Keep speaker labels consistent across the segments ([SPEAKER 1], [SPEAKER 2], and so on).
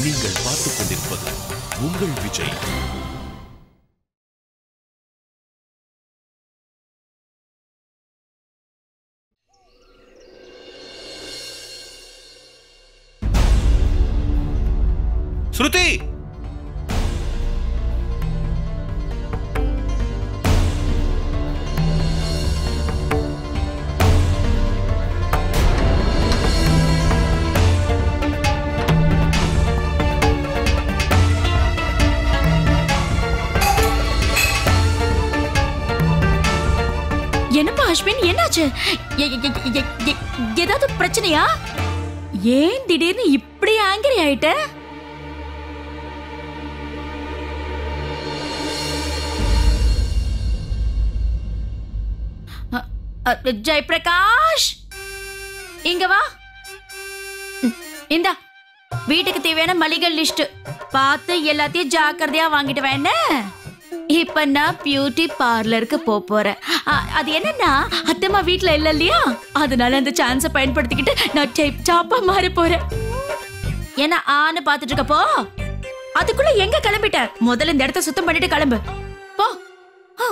[SPEAKER 1] நீங்கள் பார்த்துக் கொண்டிருப்பது உங்கள் விஜய் ஸ்ருதி
[SPEAKER 2] என்னப்பா அஸ்வின் என்னாச்சு எ- எ- எ- எ- எ- ஏதாவது பிரச்சனையா ஏன் திடீர்னு இப்படி ஆங்கிரி ஆயிட்ட அ- அ- ஜெயபிரகாஷ் இங்க வா ம், இந்தா வீட்டுக்கு தேவையான மளிகை லிஸ்ட் பார்த்து எல்லாத்தையும் ஜாக்கிரதையா வாங்கிட்டு வேணே இப்ப நான் பியூட்டி பார்லருக்கு போக போறேன் அ- அது என்னன்னா அத்தம்மா வீட்ல இல்ல இல்லையா அதனால அந்த சான்ஸை பயன்படுத்திக்கிட்டு நான் டைப் டாப்பா மாற போறேன் ஏன்னா ஆன்னு பாத்துட்டு இருக்கப்போ அதுக்குள்ள எங்க கிளம்பிட்ட முதல்ல இந்த இடத்த சுத்தம் பண்ணிட்டு கிளம்பு போ ஆ.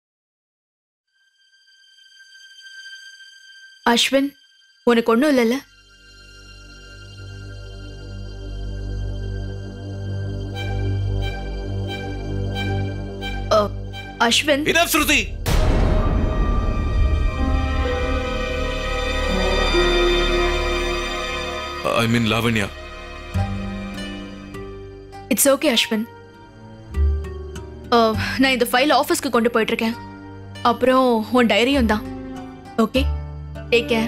[SPEAKER 3] அஸ்வின் உனக்கு ஒன்றும் இல்லைல்ல uh, Ashwin
[SPEAKER 1] Enough, Shruti I mean Lavanya
[SPEAKER 3] it's okay Ashwin uh, நான் இந்த ஃபைல் ஆஃபீஸ்க்கு கொண்டு போயிட்டு இருக்கேன் அப்புறம் உன் டைரியும் தான் ஓகே டேக் கேர்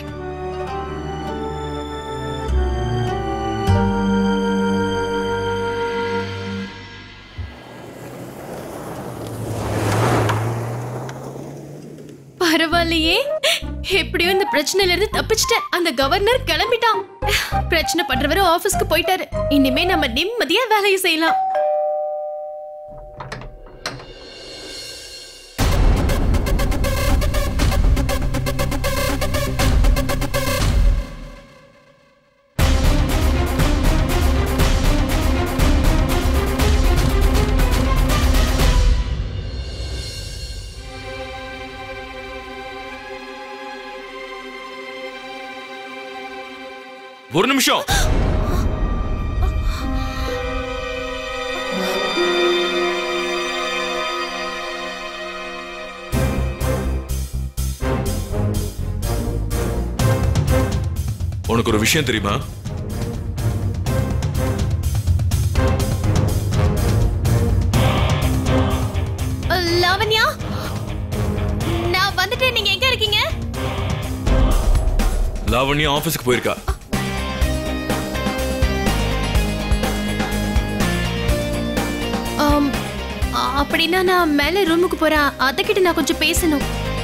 [SPEAKER 4] பரவாயில்லையே எப்படியோ இந்த பிரச்சனையில இருந்து தப்பிச்சிட்டேன் அந்த கவர்னர் கிளம்பிட்டான் பிரச்சனை பண்றவரு ஆபீஸ்க்கு போயிட்டாரு இனிமே நம்ம நிம்மதியா வேலையை செய்யலாம்
[SPEAKER 1] ஒரு நிமிஷம் உனக்கு ஒரு விஷயம் தெரியுமா
[SPEAKER 4] அஹ், லாவண்யா நான் வந்துட்டேன் நீங்க எங்க இருக்கீங்க
[SPEAKER 1] லாவண்யா ஆபீஸ்க்கு போயிருக்கா
[SPEAKER 4] ஆம், அ- அப்படின்னா நான் மேல ரூமுக்கு போறேன் அதக்கிட்ட நான் கொஞ்சம் பேசணும்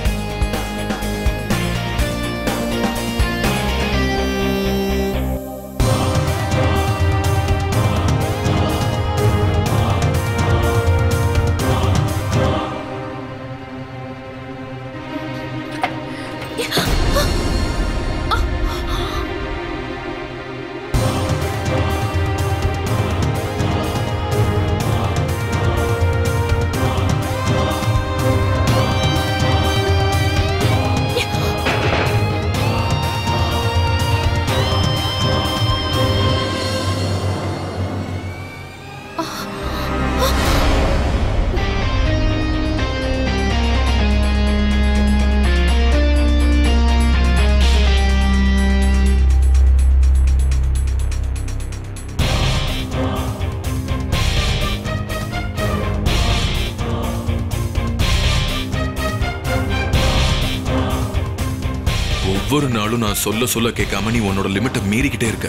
[SPEAKER 1] ஒவ்வொரு நாளும் நான் சொல்ல சொல்ல கேட்காம நீ உன்னோட லிமிட்டை மீறிக்கிட்டே இருக்க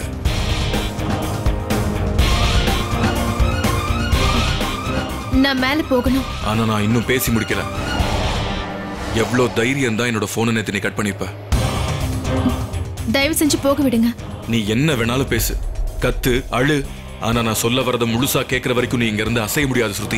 [SPEAKER 4] நான் மேல போகணும்
[SPEAKER 1] ஆனா நான் இன்னும் பேசி முடிக்கல எவ்வளோ தைரியம் தான் என்னோட போனை நேத்து நீ கட் பண்ணிருப்ப
[SPEAKER 4] தயவு செஞ்சு போக விடுங்க
[SPEAKER 1] நீ என்ன வேணாலும் பேசு கத்து அழு ஆனா நான் சொல்ல வரத முழுசா கேட்கற வரைக்கும் நீ இங்க இருந்து அசைய முடியாது ஸ்ருதி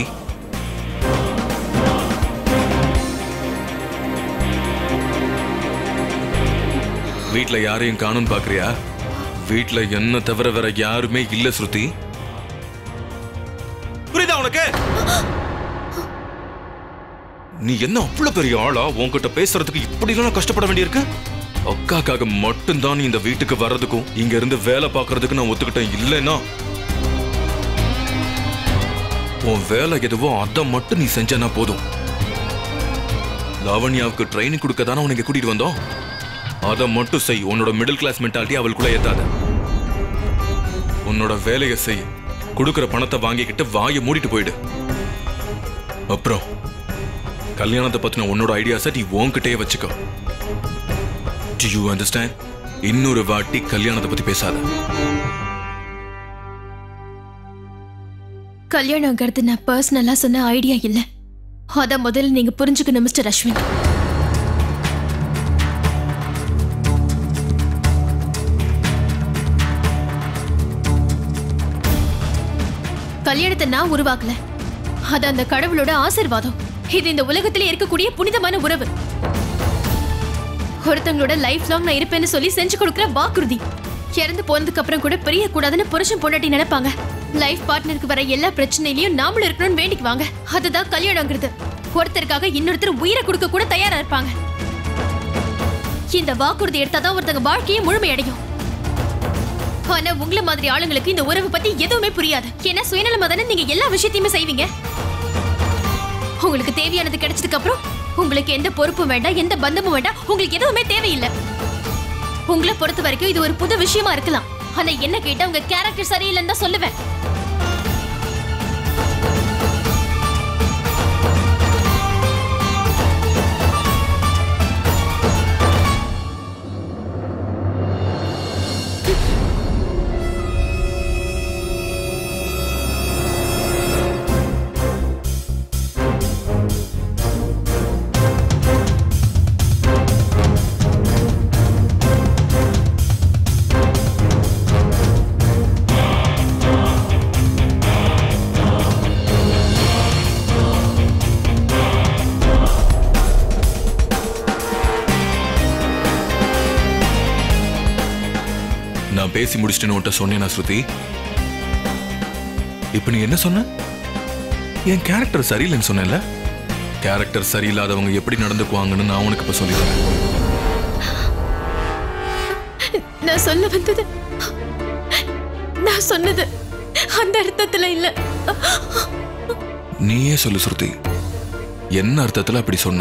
[SPEAKER 1] வீட்ல யாரையும் காணும் பாக்குறியா வீட்ல என்ன தவிர வேற யாருமே இல்ல ஸ்ருதி உனக்கு நீ என்ன அவ்வளவு பெரிய ஆளா உன்கிட்ட பேசுறதுக்கு இப்படி எல்லாம் கஷ்டப்பட வேண்டியிருக்கு அக்காக்காக மட்டும்தான் நீ இந்த வீட்டுக்கு வர்றதுக்கும் இங்க இருந்து வேலை பார்க்கறதுக்கு நான் ஒத்துக்கிட்டேன் இல்லைன்னா உன் வேலை எதுவோ அதை மட்டும் நீ செஞ்சனா போதும் லாவண்யாவுக்கு ட்ரைனிங் கொடுக்க தானே உனக்கு கூட்டிட்டு வந்தோம் அதை மட்டும் செய் உன்னோட மிடில் கிளாஸ் மென்டாலிட்டி அவளுக்குள்ள ஏத்தாத உன்னோட வேலையை செய் கொடுக்கிற பணத்தை வாங்கிக்கிட்டு வாயை மூடிட்டு போயிடு அப்புறம் கல்யாணத்தை பத்தின உன்னோட ஐடியாஸை நீ உன்கிட்டயே வச்சுக்கோ டு யூ அண்டர்ஸ்டாண்ட் இன்னொரு வாட்டி கல்யாணத்தை பத்தி பேசாத
[SPEAKER 4] கல்யாணங்கிறது நான் பர்சனலா சொன்ன ஐடியா இல்ல அத முதல்ல நீங்க புரிஞ்சுக்கணும் மிஸ்டர் அஸ்வின் கல்யாணத்தை நான் உருவாக்கல அது அந்த கடவுளோட ஆசீர்வாதம் இது இந்த உலகத்திலே இருக்கக்கூடிய புனிதமான உறவு ஒருத்தங்களோட லைஃப் லாங் நான் இருப்பேன்னு சொல்லி செஞ்சு கொடுக்குற வாக்குறுதி இறந்து போனதுக்கு அப்புறம் கூட பிரிய கூடாதுன்னு புருஷன் பொண்டாட்டி நினைப்பாங்க லைஃப் பார்ட்னருக்கு வர எல்லா பிரச்சனையிலயும் நாமளும் இருக்கணும்னு வேண்டிக்குவாங்க அதுதான் கல்யாணங்கிறது ஒருத்தருக்காக இன்னொருத்தர் உயிரை கொடுக்க கூட தயாரா இருப்பாங்க இந்த வாக்குறுதி எடுத்தாதான் ஒருத்தங்க வாழ்க்கையே முழுமையடையும் ஆனா உங்கள மாதிரி ஆளுங்களுக்கு இந்த உறவு பத்தி எதுவுமே புரியாது ஏன்னா சுயநலமா தானே நீங்க எல்லா விஷயத்தையுமே செய்வீங்க உங்களுக்கு தேவையானது கிடைச்சதுக்கு அப்புறம் உங்களுக்கு எந்த பொறுப்பும் வேண்டாம் எந்த பந்தமும் வேண்டாம் உங்களுக்கு எதுவுமே தேவையில்லை உங்களை பொறுத்த வரைக்கும் இது ஒரு புது விஷயமா இருக்கலாம் ஆனா என்ன கேட்டா உங்க கேரக்டர் சரியில்லைன்னு தான் சொல்லுவேன்
[SPEAKER 1] நான் பேசி முடிச்சிட்டேன்னு உன்கிட்ட சொன்னேனா ஸ்ருதி இப்ப நீ என்ன சொன்ன என் கேரக்டர் சரியில்லைன்னு சொன்னேன்ல கேரக்டர் சரியில்லாதவங்க எப்படி நடந்துக்குவாங்கன்னு நான் உனக்கு இப்ப சொல்லிடுறேன்
[SPEAKER 4] நான் சொல்ல வந்தது நான் சொன்னது அந்த அர்த்தத்துல இல்ல
[SPEAKER 1] நீயே சொல்லு ஸ்ருதி என்ன அர்த்தத்துல அப்படி சொன்ன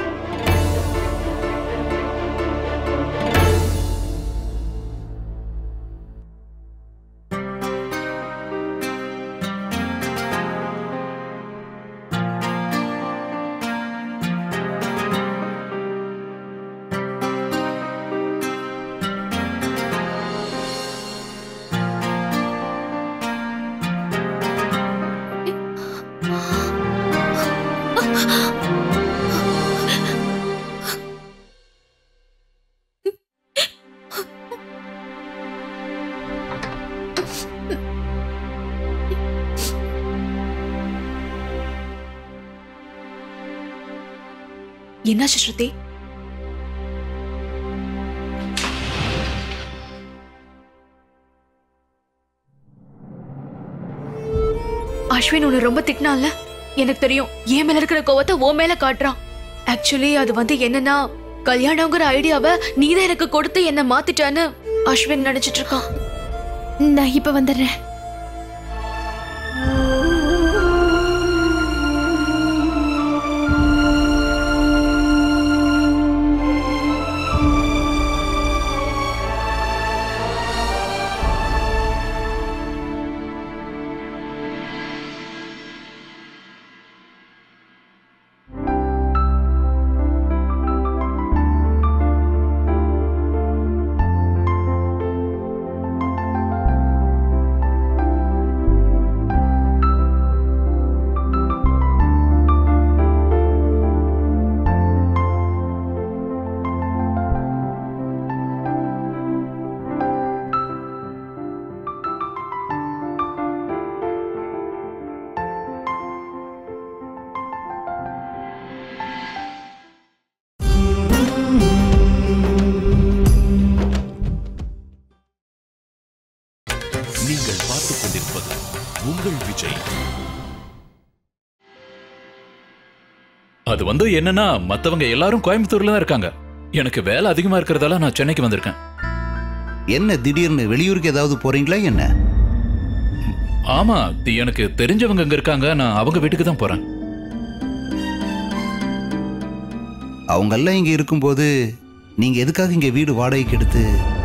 [SPEAKER 3] என்னாச்சு ஸ்ருதி அஸ்வின் உன்னை ரொம்ப திட்டினான்ல எனக்கு தெரியும் என் மேல இருக்கிற கோவத்தை உன் மேல காட்டுறான் ஆக்சுவலி அது வந்து என்னன்னா கல்யாணங்கிற ஐடியாவை நீதான் எனக்கு கொடுத்து என்ன மாத்திட்டான்னு அஸ்வின் நினைச்சிட்டு இருக்கான்
[SPEAKER 4] நான் இப்ப வந்துடுறேன்
[SPEAKER 5] நீங்கள் பார்த்துக் கொண்டிருப்பது உங்கள் விஜய் அது வந்து என்னன்னா மத்தவங்க எல்லாரும் கோயம்புத்தூர்ல தான் இருக்காங்க எனக்கு வேலை அதிகமா இருக்கிறதால நான் சென்னைக்கு வந்திருக்கேன்
[SPEAKER 6] என்ன திடீர்னு வெளியூருக்கு ஏதாவது போறீங்களா என்ன
[SPEAKER 5] ஆமா தி- எனக்கு தெரிஞ்சவங்க அங்க இருக்காங்க நான் அவங்க வீட்டுக்கு தான் போறேன்
[SPEAKER 6] அவங்கெல்லாம் இங்க இருக்கும்போது நீங்க எதுக்காக இங்க வீடு வாடகைக்கு எடுத்து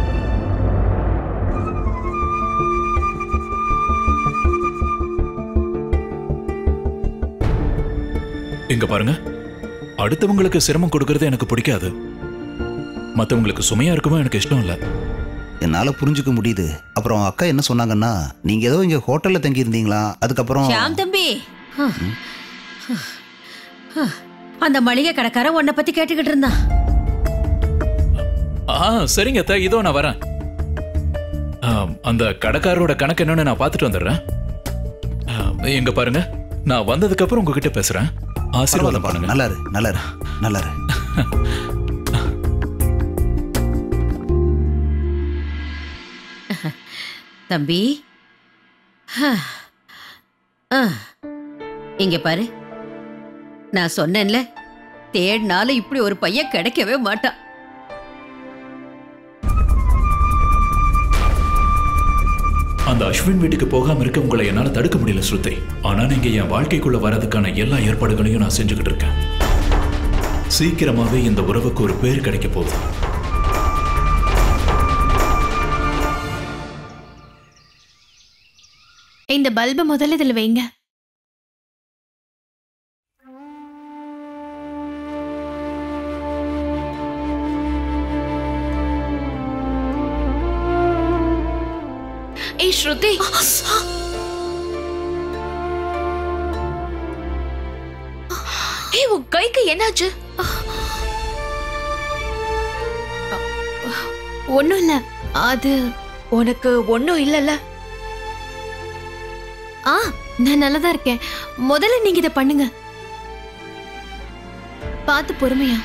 [SPEAKER 5] இங்க பாருங்க அடுத்தவங்களுக்கு சிரமம் கொடுக்கறது எனக்கு பிடிக்காது மத்தவங்களுக்கு சுமையா இருக்கவும் எனக்கு இஷ்டம் இல்ல
[SPEAKER 6] என்னால புரிஞ்சுக்க முடியுது அப்புறம் அக்கா என்ன சொன்னாங்கன்னா நீங்க ஏதோ இங்க ஹோட்டல்ல தங்கி இருந்தீங்களா அதுக்கப்புறம்
[SPEAKER 2] ஷாம் தம்பி அந்த மளிகை கடைக்காரன் உன்னை பத்தி கேட்டுக்கிட்டு இருந்தான்
[SPEAKER 5] ஆ சரிங்க அத்தை இதோ நான் வரேன் ஆ, அந்த கடைக்காரரோட கணக்கு என்னன்னு நான் பார்த்துட்டு வந்துடுறேன் ஆ, எங்க பாருங்க நான் வந்ததுக்கு அப்புறம் உங்ககிட்ட பேசுறேன் ஆசீர்வாதம்
[SPEAKER 6] பரவாயில்லப்பா.
[SPEAKER 5] பண்ணுங்க
[SPEAKER 6] நல்லா இரு நல்லா இரு நல்லா இரு
[SPEAKER 2] தம்பி ஆ, இங்க பாரு நான் சொன்னேன்ல தேடினாலும் இப்படி ஒரு பையன் கிடைக்கவே மாட்டான்
[SPEAKER 5] அந்த அஸ்வின் வீட்டுக்கு போகாம இருக்க உங்களை என்னால தடுக்க முடியல ஸ்ருதி ஆனா நீங்க என் வாழ்க்கைக்குள்ள வரதுக்கான எல்லா ஏற்பாடுகளையும் நான் செஞ்சுக்கிட்டு இருக்கேன் சீக்கிரமாவே இந்த உறவுக்கு ஒரு பேர் கிடைக்க போகுது
[SPEAKER 4] இந்த பல்பை முதல்ல இதுல வைங்க
[SPEAKER 3] ஏய் ஸ்ருதி ஏய் உன் கைக்கு என்னாச்சு
[SPEAKER 4] ஒண்ணும் இல்ல அது
[SPEAKER 3] உனக்கு ஒன்றும் இல்லைல்ல
[SPEAKER 4] ஆ நான் நல்லா தான் இருக்கேன் முதல்ல நீங்க இதை பண்ணுங்க பார்த்து பொறுமையா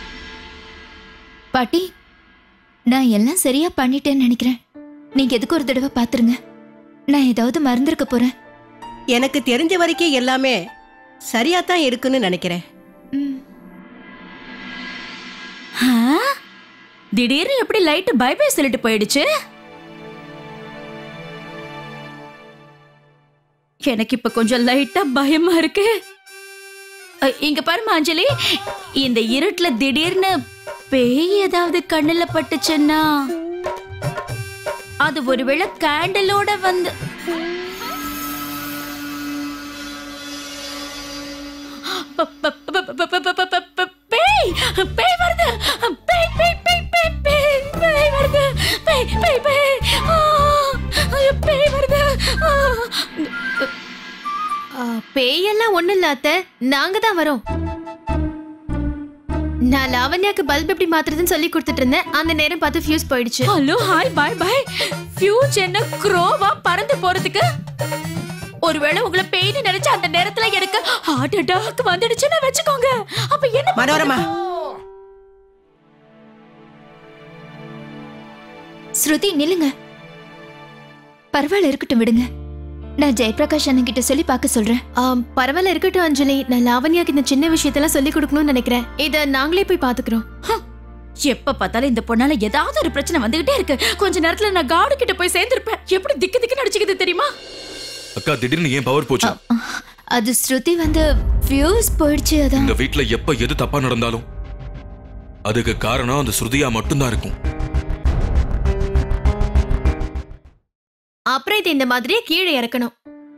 [SPEAKER 7] பாட்டி நான் எல்லாம் சரியா பண்ணிட்டேன்னு நினைக்கிறேன் நீங்க எதுக்கு ஒரு தடவை பாத்துருங்க நான் ஏதாவது மறந்துருக்க போறேன்
[SPEAKER 8] எனக்கு தெரிஞ்ச வரைக்கும் எல்லாமே சரியா தான் இருக்குன்னு நினைக்கிறேன்
[SPEAKER 7] ம்.
[SPEAKER 2] ஆ? திடீர்னு எப்படி லைட் பை பை சொல்லிட்டு போயிடுச்சு எனக்கு இப்ப கொஞ்சம் லைட்டா பயமா இருக்கு அ, இங்க பாருமா அஞ்சலி இந்த இருட்டுல திடீர்னு பேய் ஏதாவது கண்ணுல பட்டுச்சுன்னா அது ஒருவேளை கேண்டலோட வந்து ப- ப- ப- ப- ப- ப- ப- ப- ப- பேய் பேய் வருது பேய் பேய் பேய் பேய் பேய் பேய் வருது பேய் பேய் பேய் ஆ, ஐயோ, பேய் வருது ஆ.
[SPEAKER 4] ஆ, பேயெல்லாம் ஒண்ணும் இல்ல அத்தை நாங்க தான் வரோம் நான் லாவண்யாக்கு பல்ப் எப்படி மாத்துறதுன்னு சொல்லி கொடுத்துட்டு இருந்தேன் அந்த நேரம் பார்த்து ஃபியூஸ் போயிடுச்சு
[SPEAKER 2] hello hi bye bye fuse என்ன க்ரோவா பறந்து போறதுக்கு ஒருவேளை உங்களை பேய்னு நினைச்சு அந்த நேரத்துல எனக்கு ஹார்ட் அட்டாக் வந்துடுச்சுன்னு வச்சுக்கோங்க அப்ப என்ன
[SPEAKER 8] மனோரமா
[SPEAKER 7] ஸ்ருதி நில்லுங்க பரவாயில்ல இருக்கட்டும் விடுங்க நான் ஜெயபிரகாஷ் அண்ணன் கிட்ட சொல்லி பார்க்க சொல்றேன்
[SPEAKER 4] ஆ, பரவாயில்ல இருக்கட்டும் அஞ்சலி நான் லாவண்யாக்கு இந்த சின்ன விஷயத்தெல்லாம் சொல்லி கொடுக்கணும்னு நினைக்கிறேன் இத நாங்களே போய் பாத்துக்கிறோம்
[SPEAKER 2] எப்ப பார்த்தாலும் இந்த பொண்ணால ஏதாவது ஒரு பிரச்சனை வந்துகிட்டே இருக்கு கொஞ்ச நேரத்துல நான் காடு கிட்ட போய் சேர்ந்திருப்பேன் எப்படி திக்கு திக்கு நடிச்சுக்குது தெரியுமா
[SPEAKER 1] அக்கா திடீர்னு ஏன் பவர் போச்சு
[SPEAKER 7] அது ஸ்ருதி வந்து ஃபியூஸ் போயிடுச்சு அதான்
[SPEAKER 1] இந்த வீட்ல எப்ப எது தப்பா நடந்தாலும் அதுக்கு காரணம் அந்த ஸ்ருதியா மட்டும்தான் இருக்கும்
[SPEAKER 4] அப்புறம் இது இந்த மாதிரியே கீழே இறக்கணும்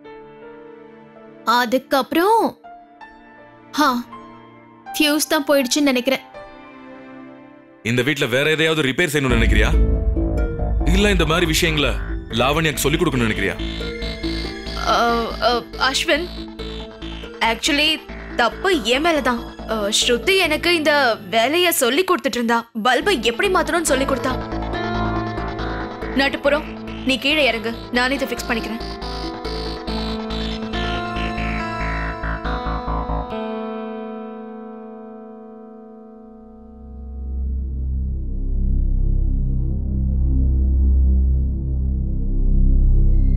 [SPEAKER 4] அதுக்கப்புறம் ஹா ஃபியூஸ் தான் போயிடுச்சுன்னு நினைக்கிறேன்
[SPEAKER 1] இந்த வீட்ல வேற எதையாவது ரிப்பேர் செய்யணும்னு நினைக்கிறியா இல்ல இந்த மாதிரி விஷயங்களை லாவண்யாக்கு சொல்லிக் கொடுக்கணும்னு நினைக்கிறியா
[SPEAKER 3] அஹ், அஹ், அஸ்வின் ஆக்சுவலி தப்பு என் மேலதான் அஹ், ஸ்ருதி எனக்கு இந்த வேலைய சொல்லி கொடுத்துட்டு இருந்தா பல்பை எப்படி மாத்தணும்னு சொல்லி கொடுத்தா நட்டுப்புறம் நீ கீழே இறங்கு நானே இதை ஃபிக்ஸ் பண்ணிக்கிறேன்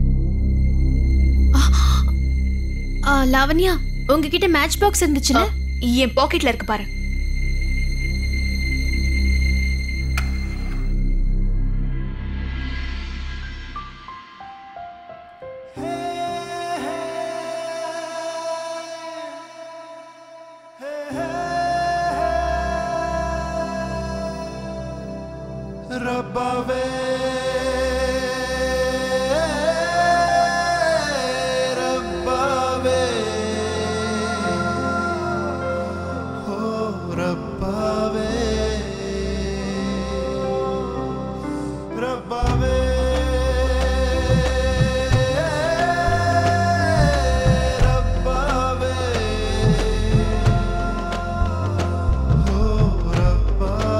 [SPEAKER 4] ஆ, லாவண்யா உங்ககிட்ட மேட்ச் பாக்ஸ் இருந்துச்சுல
[SPEAKER 3] என் பாக்கெட்ல இருக்கு பாரு
[SPEAKER 9] ਰੱਬਾਵੇ ਰੱਬਾਵੇ ਹੋ ਰੱਬਾਵੇ ਰੱਬਾਵੇ ਰੱਬਾਵੇ ਹੋ ਰੱਬਾਵੇ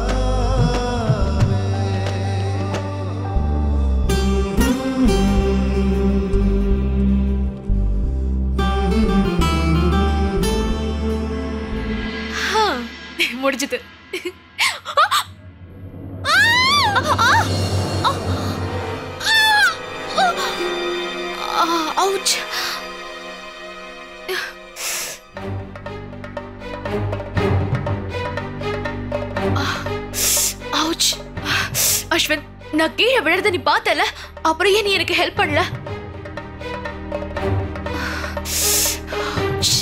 [SPEAKER 3] ஹா, முடிஞ்சது அவுச் அவுச் அஸ்வின் நான் கீழே விழுறத நீ பார்த்தல அப்புறம் ஏன் நீ எனக்கு ஹெல்ப் பண்ணல Ouch.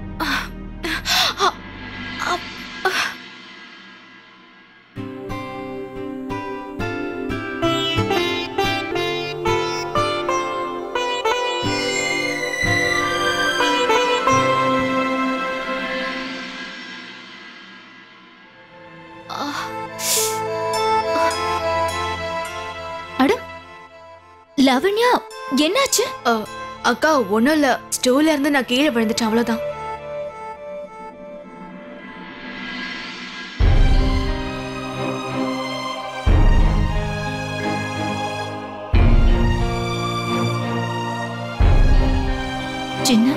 [SPEAKER 7] அட லவண்யா என்னாச்சு
[SPEAKER 3] அஹ், அக்கா ஒன்றும் இல்லை ஸ்டூல்ல இருந்து நான் கீழே விழுந்துட்டேன் அவ்வளோதான்
[SPEAKER 7] சின்ன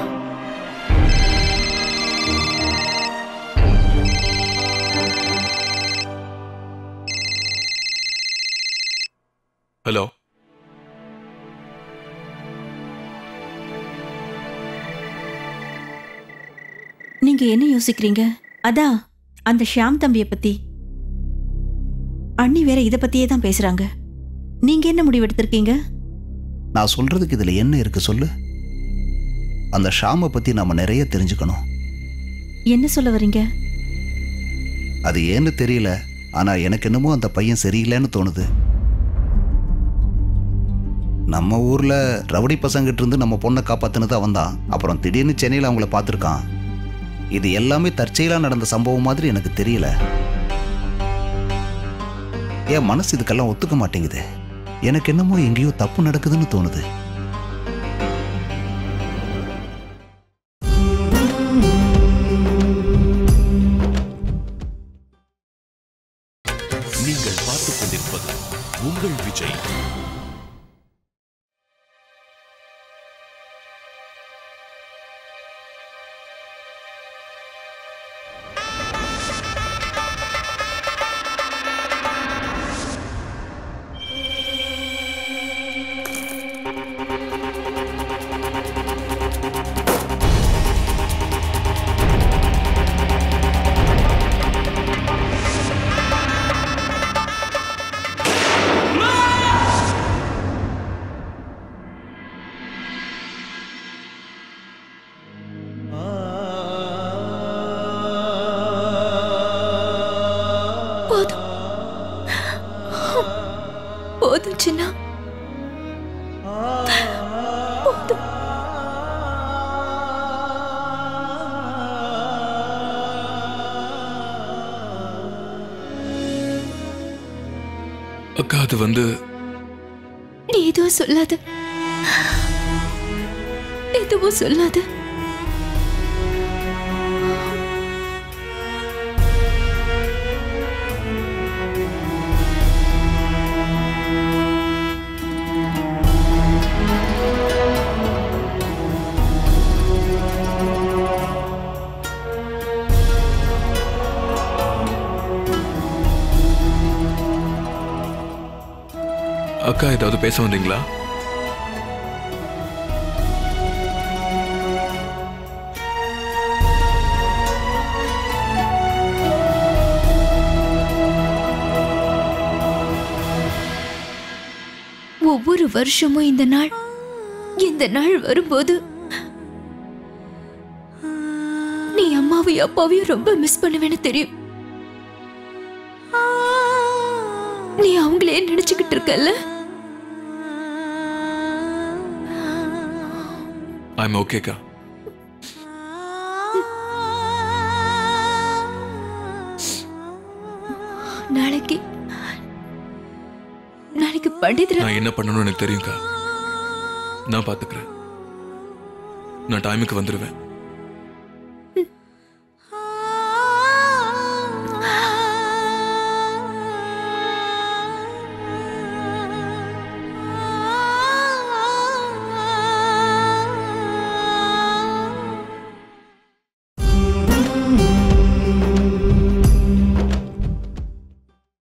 [SPEAKER 1] ஹலோ
[SPEAKER 10] நீங்க என்ன யோசிக்கிறீங்க அதான் அந்த ஷியாம் தம்பிய பத்தி அண்ணி வேற இத பத்தியே தான் பேசுறாங்க நீங்க என்ன முடிவு எடுத்திருக்கீங்க
[SPEAKER 6] நான் சொல்றதுக்கு இதுல என்ன இருக்கு சொல்லு அந்த ஷாமை பத்தி நாம நிறைய தெரிஞ்சுக்கணும்
[SPEAKER 10] என்ன சொல்ல வரீங்க
[SPEAKER 6] அது ஏன்னு தெரியல ஆனா எனக்கு என்னமோ அந்த பையன் சரியில்லைன்னு தோணுது நம்ம ஊர்ல ரவுடி பசங்கிட்ட இருந்து நம்ம பொண்ணை காப்பாத்தினது அவன் தான் அப்புறம் திடீர்னு சென்னையில் அவங்கள பார்த்துருக்கான் இது எல்லாமே தற்செயலா நடந்த சம்பவம் மாதிரி எனக்கு தெரியல என் மனசு இதுக்கெல்லாம் ஒத்துக்க மாட்டேங்குது எனக்கு என்னமோ எங்கேயோ தப்பு நடக்குதுன்னு தோணுது
[SPEAKER 11] நீங்கள் பார்த்துக் கொண்டிருப்பது உங்கள் விஜய்
[SPEAKER 7] போதும் போதும் சின்ன போதும்
[SPEAKER 1] அக்கா அது வந்து
[SPEAKER 7] நீ எதுவும் சொல்லாத எதுவும் சொல்லாத
[SPEAKER 1] அக்கா ஏதாவது பேச வந்தீங்களா
[SPEAKER 7] வருஷமும் இந்த நாள் இந்த நாள் வரும்போது நீ அம்மாவையும் அப்பாவையும் ரொம்ப மிஸ் பண்ணுவேன்னு தெரியும் நீ அவங்களே நினைச்சுக்கிட்டு இருக்கல்ல
[SPEAKER 1] ஐம் ஓகேக்கா
[SPEAKER 7] நாளைக்கு நாளைக்கு பண்டிதர்
[SPEAKER 1] நான் என்ன பண்ணணும்னு எனக்கு தெரியும்க்கா நான் பாத்துக்கிறேன் நான் டைமுக்கு வந்துடுவேன்